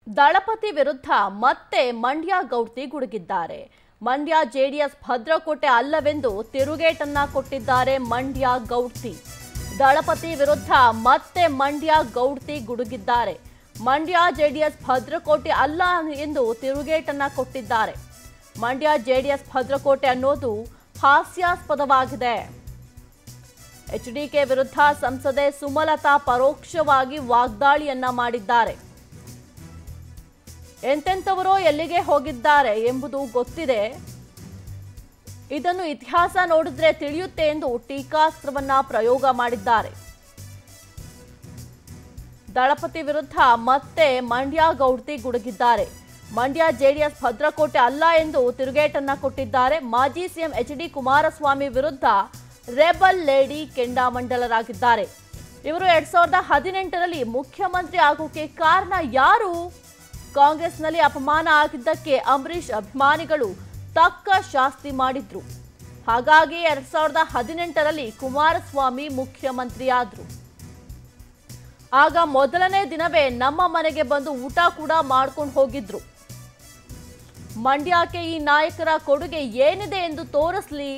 ದಳಪತಿ ವಿರುದ್ಧ ಮತ್ತೆ ಮಂಡ್ಯ ಗೌಡ್ತಿ ಗುಡುಗಿದ್ದಾರೆ ಮಂಡ್ಯ ಜೆಡಿಎಸ್ ಭದ್ರಕೋಟೆ ಅಲ್ಲವೆಂದು ತಿರುಗೇಟನ್ನ ಕೊಟ್ಟಿದ್ದಾರೆ ಮಂಡ್ಯ ಗೌಡ್ತಿ ದಳಪತಿ ವಿರುದ್ಧ ಮತ್ತೆ ಮಂಡ್ಯ ಗೌಡ್ತಿ ಗುಡುಗಿದ್ದಾರೆ ಮಂಡ್ಯ ಜೆಡಿಎಸ್ ಭದ್ರಕೋಟೆ ಅಲ್ಲ ಎಂದು ತಿರುಗೇಟನ್ನ ಕೊಟ್ಟಿದ್ದಾರೆ ಮಂಡ್ಯ ಜೆಡಿಎಸ್ ಭದ್ರಕೋಟೆ ಅನ್ನೋದು ಹಾಸ್ಯಾಸ್ಪದವಾಗಿದೆ ಎಚ್ಡಿಕೆ ವಿರುದ್ಧ ಸಂಸದೆ ಸುಮಲತಾ ಪರೋಕ್ಷವಾಗಿ ವಾಗ್ದಾಳಿಯನ್ನ ಮಾಡಿದ್ದಾರೆ ಎಂತೆಂಥವರೋ ಎಲ್ಲಿಗೆ ಹೋಗಿದ್ದಾರೆ ಎಂಬುದು ಗೊತ್ತಿದೆ ಇದನ್ನು ಇತಿಹಾಸ ನೋಡಿದ್ರೆ ತಿಳಿಯುತ್ತೆ ಎಂದು ಟೀಕಾಸ್ತ್ರವನ್ನ ಪ್ರಯೋಗ ಮಾಡಿದ್ದಾರೆ ದಳಪತಿ ವಿರುದ್ಧ ಮತ್ತೆ ಮಂಡ್ಯ ಗೌಡ್ತಿ ಗುಡುಗಿದ್ದಾರೆ ಮಂಡ್ಯ ಜೆಡಿಎಸ್ ಭದ್ರಕೋಟೆ ಅಲ್ಲ ಎಂದು ತಿರುಗೇಟನ್ನ ಕೊಟ್ಟಿದ್ದಾರೆ ಮಾಜಿ ಸಿಎಂ ಎಚ್ ಡಿ ಕುಮಾರಸ್ವಾಮಿ ವಿರುದ್ಧ ರೆಬಲ್ ಲೇಡಿ ಕೆಂಡಾಮಂಡಲರಾಗಿದ್ದಾರೆ ಇವರು ಎರಡ್ ಸಾವಿರದ ಹದಿನೆಂಟರಲ್ಲಿ ಮುಖ್ಯಮಂತ್ರಿ ಆಗೋಕೆ ಕಾರಣ ಯಾರು ಕಾಂಗ್ರೆಸ್ನಲ್ಲಿ ಅಪಮಾನ ಆಗಿದ್ದಕ್ಕೆ ಅಂಬರೀಷ್ ಅಭಿಮಾನಿಗಳು ತಕ್ಕ ಶಾಸ್ತಿ ಮಾಡಿದ್ರು ಹಾಗಾಗಿ ಎರಡ್ ಸಾವಿರದ ಹದಿನೆಂಟರಲ್ಲಿ ಕುಮಾರಸ್ವಾಮಿ ಮುಖ್ಯಮಂತ್ರಿಯಾದ್ರು ಆಗ ಮೊದಲನೇ ದಿನವೇ ನಮ್ಮ ಮನೆಗೆ ಬಂದು ಊಟ ಕೂಡ ಮಾಡ್ಕೊಂಡು ಹೋಗಿದ್ರು ಮಂಡ್ಯಕ್ಕೆ ಈ ನಾಯಕರ ಕೊಡುಗೆ ಏನಿದೆ ಎಂದು ತೋರಿಸ್ಲಿ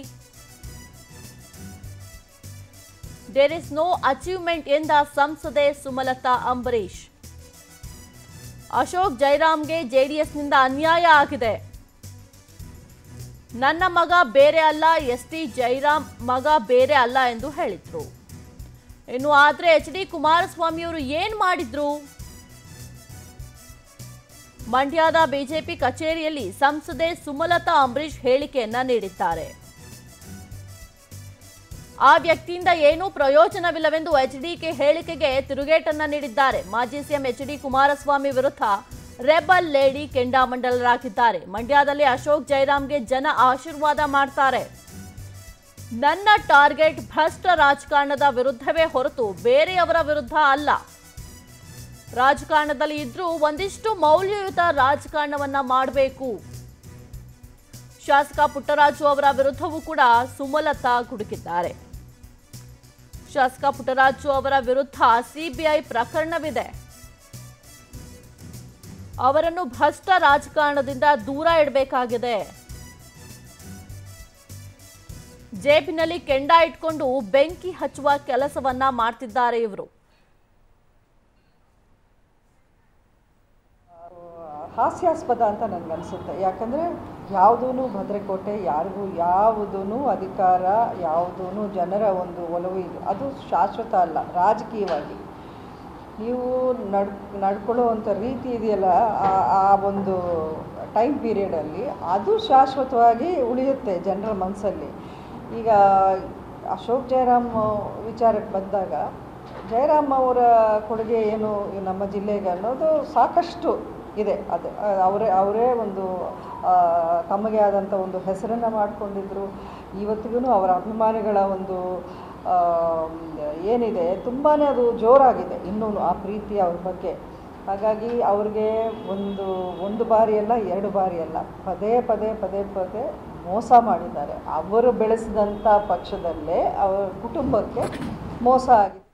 ದೇರ್ ಇಸ್ ನೋ ಅಚೀವ್ಮೆಂಟ್ ಎಂದ ಸಂಸದೆ ಸುಮಲತಾ ಅಂಬರೀಷ್ ಅಶೋಕ್ ಜೈರಾಮ್ಗೆ ಜೆಡಿಎಸ್ನಿಂದ ಅನ್ಯಾಯ ಆಗಿದೆ ನನ್ನ ಮಗ ಬೇರೆ ಅಲ್ಲ ಎಸ್ ಟಿ ಜೈರಾಮ್ ಮಗ ಬೇರೆ ಅಲ್ಲ ಎಂದು ಹೇಳಿದ್ರು ಇನ್ನು ಆದ್ರೆ ಎಚ್ ಡಿ ಕುಮಾರಸ್ವಾಮಿ ಅವರು ಏನ್ ಮಾಡಿದ್ರು ಮಂಡ್ಯದ ಬಿಜೆಪಿ ಕಚೇರಿಯಲ್ಲಿ ಸಂಸದೆ ಸುಮಲತಾ ಅಂಬರೀಷ್ ಹೇಳಿಕೆಯನ್ನ ನೀಡಿದ್ದಾರೆ ಆ ವ್ಯಕ್ತಿಯಿಂದ ಏನೂ ಪ್ರಯೋಜನವಿಲ್ಲವೆಂದು ಎಚ್ಡಿಕೆ ಹೇಳಿಕೆಗೆ ತಿರುಗೇಟನ್ನ ನೀಡಿದ್ದಾರೆ ಮಾಜಿ ಸಿಎಂ ಎಚ್ ಡಿ ಕುಮಾರಸ್ವಾಮಿ ವಿರುದ್ಧ ರೆಬಲ್ ಲೇಡಿ ಕೆಂಡಾಮಂಡಲರಾಗಿದ್ದಾರೆ ಮಂಡ್ಯದಲ್ಲಿ ಅಶೋಕ್ ಜೈರಾಮ್ಗೆ ಜನ ಆಶೀರ್ವಾದ ಮಾಡ್ತಾರೆ ನನ್ನ ಟಾರ್ಗೆಟ್ ಭ್ರಷ್ಟ ರಾಜಕಾರಣದ ವಿರುದ್ಧವೇ ಹೊರತು ಬೇರೆಯವರ ವಿರುದ್ಧ ಅಲ್ಲ ರಾಜಕಾರಣದಲ್ಲಿ ಇದ್ರೂ ಒಂದಿಷ್ಟು ಮೌಲ್ಯಯುತ ರಾಜಕಾರಣವನ್ನ ಮಾಡಬೇಕು ಶಾಸಕ ಪುಟ್ಟರಾಜು ಅವರ ವಿರುದ್ಧವೂ ಕೂಡ ಸುಮಲತಾ ಗುಡುಕಿದ್ದಾರೆ ಶಾಸಕ ಪುಟ್ಟರಾಜು ಅವರ ವಿರುದ್ಧ ಸಿಬಿಐ ಪ್ರಕರಣವಿದೆ ಅವರನ್ನು ಭ್ರಷ್ಟ ರಾಜಕಾರಣದಿಂದ ದೂರ ಇಡಬೇಕಾಗಿದೆ ಜೇಬಿನಲ್ಲಿ ಕೆಂಡ ಇಟ್ಕೊಂಡು ಬೆಂಕಿ ಹಚ್ಚುವ ಕೆಲಸವನ್ನ ಮಾಡ್ತಿದ್ದಾರೆ ಇವರು ಹಾಸ್ಯಾಸ್ಪದ ಅಂತ ನನಗನ್ಸುತ್ತೆ ಯಾಕಂದರೆ ಯಾವುದೂ ಭದ್ರಕೋಟೆ ಯಾರಿಗೂ ಯಾವುದೂ ಅಧಿಕಾರ ಯಾವುದೂ ಜನರ ಒಂದು ಒಲವು ಇದು ಅದು ಶಾಶ್ವತ ಅಲ್ಲ ರಾಜಕೀಯವಾಗಿ ನೀವು ನಡ್ ನಡ್ಕೊಳ್ಳುವಂಥ ರೀತಿ ಇದೆಯಲ್ಲ ಆ- ಆ ಒಂದು ಟೈಮ್ ಪೀರಿಯಡಲ್ಲಿ ಅದು ಶಾಶ್ವತವಾಗಿ ಉಳಿಯುತ್ತೆ ಜನರ ಮನಸ್ಸಲ್ಲಿ ಈಗ ಅಶೋಕ್ ಜಯರಾಮ್ ವಿಚಾರಕ್ಕೆ ಬಂದಾಗ ಜಯರಾಮ್ ಅವರ ಕೊಡುಗೆ ಏನು ಈ ನಮ್ಮ ಜಿಲ್ಲೆಗೆ ಅನ್ನೋದು ಸಾಕಷ್ಟು ಇದೆ ಅದು ಅವರೇ ಅವರೇ ಒಂದು ಆ, ತಮಗೆ ಆದಂಥ ಒಂದು ಹೆಸರನ್ನು ಮಾಡಿಕೊಂಡಿದ್ರು ಇವತ್ತಿಗೂ ಅವರ ಅಭಿಮಾನಿಗಳ ಒಂದು ಆ, ಏನಿದೆ ತುಂಬಾ ಅದು ಜೋರಾಗಿದೆ ಇನ್ನೂ ಆ ಪ್ರೀತಿ ಅವ್ರ ಬಗ್ಗೆ ಹಾಗಾಗಿ ಅವ್ರಿಗೆ ಒಂದು ಒಂದು ಬಾರಿ ಅಲ್ಲ ಎರಡು ಬಾರಿ ಅಲ್ಲ ಪದೇ ಪದೇ ಪದೇ ಪದೇ ಮೋಸ ಮಾಡಿದ್ದಾರೆ ಅವರು ಬೆಳೆಸಿದಂಥ ಪಕ್ಷದಲ್ಲೇ ಅವರ ಕುಟುಂಬಕ್ಕೆ ಮೋಸ ಆಗಿದೆ